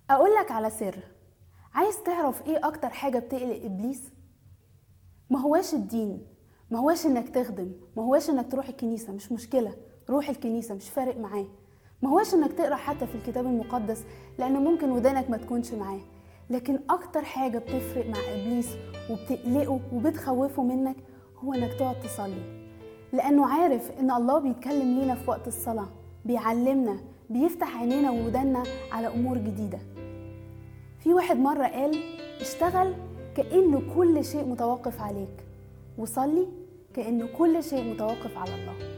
اقول لك على سر عايز تعرف ايه اكتر حاجه بتقلق ابليس ما هواش الدين ما هواش انك تخدم ما هواش انك تروح الكنيسه مش مشكله روح الكنيسه مش فارق معاه ما هواش انك تقرا حتى في الكتاب المقدس لان ممكن ودانك ما تكونش معاه لكن اكتر حاجه بتفرق مع ابليس وبتقلقه وبتخوفه منك هو انك تقعد تصلي لانه عارف ان الله بيتكلم لينا في وقت الصلاه بيعلمنا بيفتح عينينا وودانا على امور جديده في واحد مره قال اشتغل كانه كل شيء متوقف عليك وصلي كانه كل شيء متوقف على الله